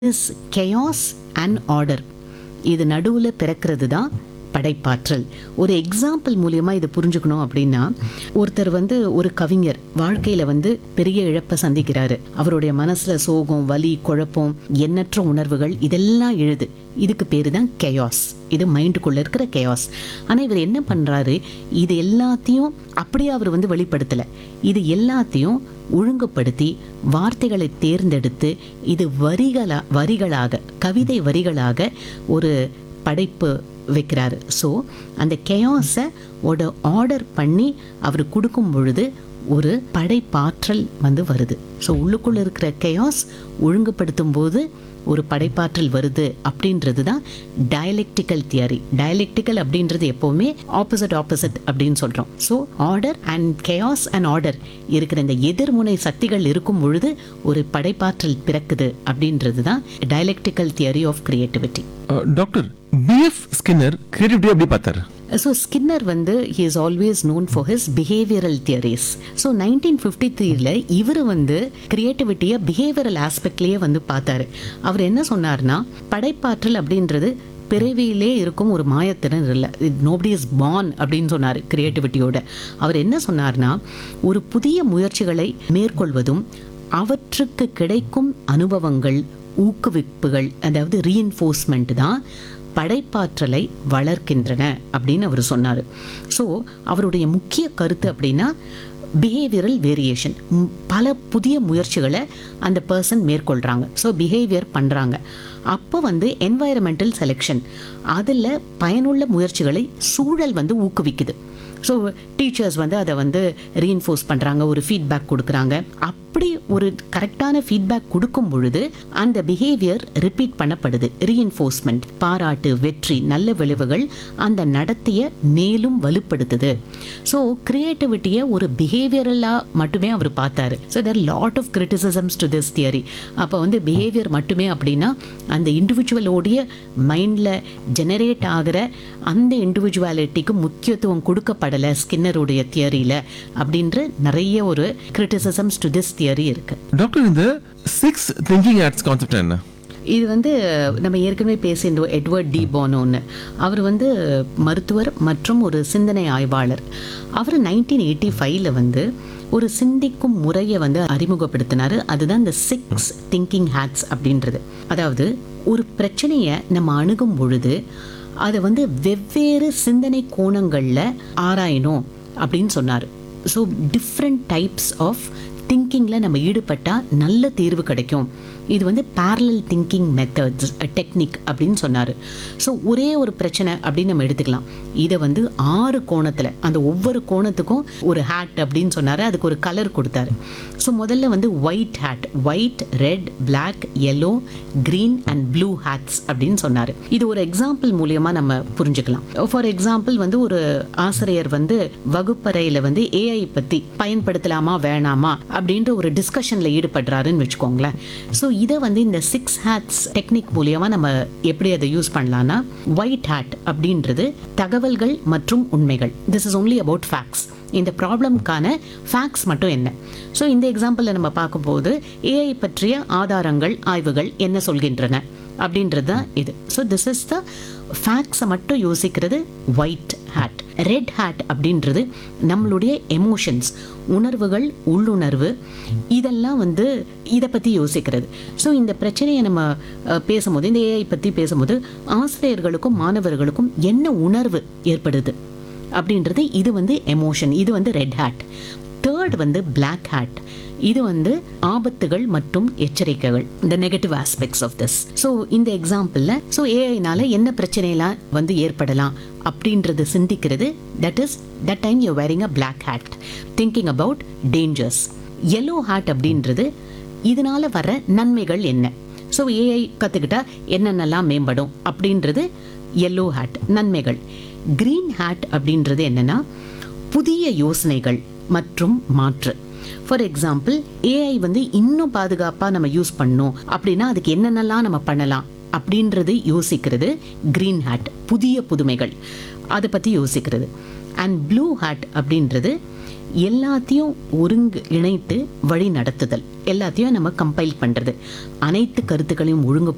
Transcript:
is கெயாஸ் and order இது நடுவில் பிறக்கிறது தான் படைப்பாற்றல் ஒரு எக்ஸாம்பிள் மூலியமா இதை புரிஞ்சுக்கணும் அப்படின்னா ஒருத்தர் வந்து ஒரு கவிஞர் வாழ்க்கையில வந்து பெரிய இழப்பை சந்திக்கிறாரு அவருடைய மனசுல சோகம் வலி குழப்பம் எண்ணற்ற உணர்வுகள் இதெல்லாம் எழுது இதுக்கு பேரு தான் கெயாஸ் இது மைண்டுக்குள்ள இருக்கிற கெயாஸ் ஆனா இவர் என்ன பண்றாரு இது எல்லாத்தையும் அப்படியே அவர் வந்து வெளிப்படுத்தல இது எல்லாத்தையும் ஒழுங்குபடுத்தி வார்த்தைகளை தேர்ந்தெடுத்து இது வரிகளா வரிகளாக கவிதை வரிகளாக ஒரு படைப்பு வைக்கிறாரு ஸோ அந்த கெயாஸை ஒரு ஆர்டர் பண்ணி அவர் கொடுக்கும் பொழுது ஒரு படைப்பாற்றல் வந்து வருது ஸோ உள்ளுக்குள்ள இருக்கிற கெயாஸ் ஒழுங்குபடுத்தும் போது ஒரு படைப்பாற்றல் வருது அப்படின்றது தான் டயலெக்டிக்கல் தியரி டயலெக்டிக்கல் அப்படின்றது எப்போவுமே ஆப்போசிட் ஆப்போசிட் அப்படின்னு சொல்கிறோம் so order and chaos and order இருக்கிற இந்த எதிர்முனை சக்திகள் இருக்கும் பொழுது ஒரு படைப்பாற்றல் பிறக்குது அப்படின்றது தான் dialectical theory of creativity doctor BF Skinner creativity எப்படி பார்த்தாரு ஸோ ஸ்கின்னர் வந்து he is always known for his behavioural theories so nineteen fifty த்ரீல இவர் வந்து கிரியேட்டிவிட்டியை பிஹேவியரல் ஆஸ்பெக்ட்லேயே வந்து பார்த்தாரு அவர் என்ன சொன்னார்னா படைப்பாற்றல் அப்படின்றது பிறவியிலே இருக்கும் ஒரு மாயத்திறன் இல்லை நோபடி இஸ் born அப்படின்னு சொன்னார் கிரியேட்டிவிட்டியோட அவர் என்ன சொன்னார்னா ஒரு புதிய முயற்சிகளை மேற்கொள்வதும் அவற்றுக்கு கிடைக்கும் அனுபவங்கள் ஊக்குவிப்புகள் அதாவது ரீஎன்ஃபோர்ஸ்மெண்ட் தான் படைப்பாற்றலை வளர்க்கின்றன அப்படின்னு அவர் சொன்னார் ஸோ அவருடைய முக்கிய கருத்து அப்படின்னா பிஹேவியரல் வேரியேஷன் பல புதிய முயற்சிகளை அந்த பர்சன் மேற்கொள்கிறாங்க ஸோ பிஹேவியர் பண்ணுறாங்க அப்போ வந்து என்வாயரமெண்டல் செலெக்ஷன் அதில் பயனுள்ள முயற்சிகளை சூழல் வந்து ஊக்குவிக்குது ஸோ டீச்சர்ஸ் வந்து அதை வந்து ரீஎன்ஃபோர்ஸ் பண்ணுறாங்க ஒரு ஃபீட்பேக் கொடுக்குறாங்க அப்படி ஒரு கரெக்டான ஃபீட்பேக் கொடுக்கும் பொழுது அந்த பிஹேவியர் ரிப்பீட் பண்ணப்படுது ரீஎன்ஃபோர்ஸ்மெண்ட் பாராட்டு வெற்றி நல்ல விளைவுகள் அந்த நடத்தையை மேலும் வலுப்படுத்துது ஸோ கிரியேட்டிவிட்டியை ஒரு பிஹேவியரலாக மட்டுமே அவர் பார்த்தாரு so there lot of criticisms to this theory அப்போ வந்து பிஹேவியர் மட்டுமே அப்படின்னா அந்த இண்டிவிஜுவலோடைய மைண்டில் ஜெனரேட் ஆகிற அந்த இண்டிவிஜுவாலிட்டிக்கு முக்கியத்துவம் கொடுக்கப்படலை ஸ்கின்னருடைய தியரியில் அப்படின்ற நிறைய ஒரு கிரிட்டிசிசம்ஸ் டு திஸ் தியரி இருக்கு டாக்டர் இந்த சிக்ஸ் திங்கிங் ஆர்ட்ஸ் கான்செப்ட் என்ன இது வந்து நம்ம ஏற்கனவே பேசியிருந்தோம் எட்வர்ட் டி போனோன்னு அவர் வந்து மருத்துவர் மற்றும் ஒரு சிந்தனை ஆய்வாளர் அவர் நைன்டீன் எயிட்டி ஃபைவ்ல வந்து ஒரு சிந்திக்கும் முறையை வந்து அறிமுகப்படுத்தினாரு அதுதான் இந்த சிக்ஸ் திங்கிங் ஹேட்ஸ் அப்படின்றது அதாவது ஒரு பிரச்சனையை நம்ம அணுகும் பொழுது அதை வந்து வெவ்வேறு சிந்தனை கோணங்களில் ஆராயணும் அப்படின்னு சொன்னார் ஸோ டிஃப்ரெண்ட் டைப்ஸ் ஆஃப் திங்கிங்கில் நம்ம ஈடுபட்டால் நல்ல தீர்வு கிடைக்கும் இது வந்து parallel திங்கிங் மெத்தட்ஸ் டெக்னிக் அப்படின்னு சொன்னார் ஸோ ஒரே ஒரு பிரச்சனை அப்படின்னு நம்ம எடுத்துக்கலாம் இதை வந்து ஆறு கோணத்தில் அந்த ஒவ்வொரு கோணத்துக்கும் ஒரு ஹேட் அப்படின்னு சொன்னார் அதுக்கு ஒரு கலர் கொடுத்தாரு ஸோ முதல்ல வந்து white hat white red black yellow green and blue hats அப்படின்னு சொன்னார் இது ஒரு எக்ஸாம்பிள் மூலியமாக நம்ம புரிஞ்சுக்கலாம் ஃபார் எக்ஸாம்பிள் வந்து ஒரு ஆசிரியர் வந்து வகுப்பறையில் வந்து ஏஐ பற்றி பயன்படுத்தலாமா வேணாமா அப்படின்ற ஒரு டிஸ்கஷனில் ஈடுபடுறாருன்னு வச்சுக்கோங்களேன் ஸோ இதை வந்து இந்த சிக்ஸ் ஹேட்ஸ் டெக்னிக் மூலியமா நம்ம எப்படி அதை யூஸ் பண்ணலாம்னா ஒயிட் ஹேட் அப்படின்றது தகவல்கள் மற்றும் உண்மைகள் this is only about facts இந்த ப்ராப்ளம்க்கான ஃபேக்ட்ஸ் மட்டும் என்ன ஸோ இந்த எக்ஸாம்பிளில் நம்ம பார்க்கும்போது ஏஐ பற்றிய ஆதாரங்கள் ஆய்வுகள் என்ன சொல்கின்றன அப்படின்றது தான் இது ஸோ திஸ் இஸ் த ஃபேக்ட்ஸை மட்டும் யோசிக்கிறது ஒயிட் ஹேட் ரெட் ஹேட் அப்படின்றது நம்மளுடைய எமோஷன்ஸ் உணர்வுகள் உள்ளுணர்வு இதெல்லாம் வந்து இதை பற்றி யோசிக்கிறது ஸோ இந்த பிரச்சனையை நம்ம அஹ், பேசும்போது இந்த ஏஐ பற்றி பேசும்போது ஆசிரியர்களுக்கும் மாணவர்களுக்கும் என்ன உணர்வு ஏற்படுது அப்படின்றது இது வந்து எமோஷன் இது வந்து ரெட் ஹேட் தேர்ட் வந்து பிளாக் ஹேட் இது வந்து ஆபத்துகள் மற்றும் எச்சரிக்கைகள் இந்த negative aspects of this so இந்த எக்ஸாம்பிளில் ஸோ ஏஐனால என்ன பிரச்சனையெல்லாம் வந்து ஏற்படலாம் அப்படின்றது சிந்திக்கிறது that is that time you wearing a black hat thinking about dangers yellow hat அப்படின்றது இதனால வர நன்மைகள் என்ன ஸோ ஏஐ கற்றுக்கிட்டா என்னென்னலாம் மேம்படும் அப்படின்றது yellow ஹேட் நன்மைகள் green ஹேட் அப்படின்றது என்னன்னா புதிய யோசனைகள் மற்றும் மாற்று ஃபார் எக்ஸாம்பிள் ஏஐ வந்து இன்னும் பாதுகாப்பாக நம்ம யூஸ் பண்ணணும் அப்படின்னா அதுக்கு என்னென்னலாம் நம்ம பண்ணலாம் அப்படின்றது யோசிக்கிறது கிரீன் ஹேட் புதிய புதுமைகள் அதை பற்றி யோசிக்கிறது அண்ட் ப்ளூ ஹேட் அப்படின்றது எல்லாத்தையும் ஒருங்கு இணைத்து வழி நடத்துதல் எல்லாத்தையும் நம்ம கம்பைல் பண்ணுறது அனைத்து கருத்துக்களையும் ஒழுங்கு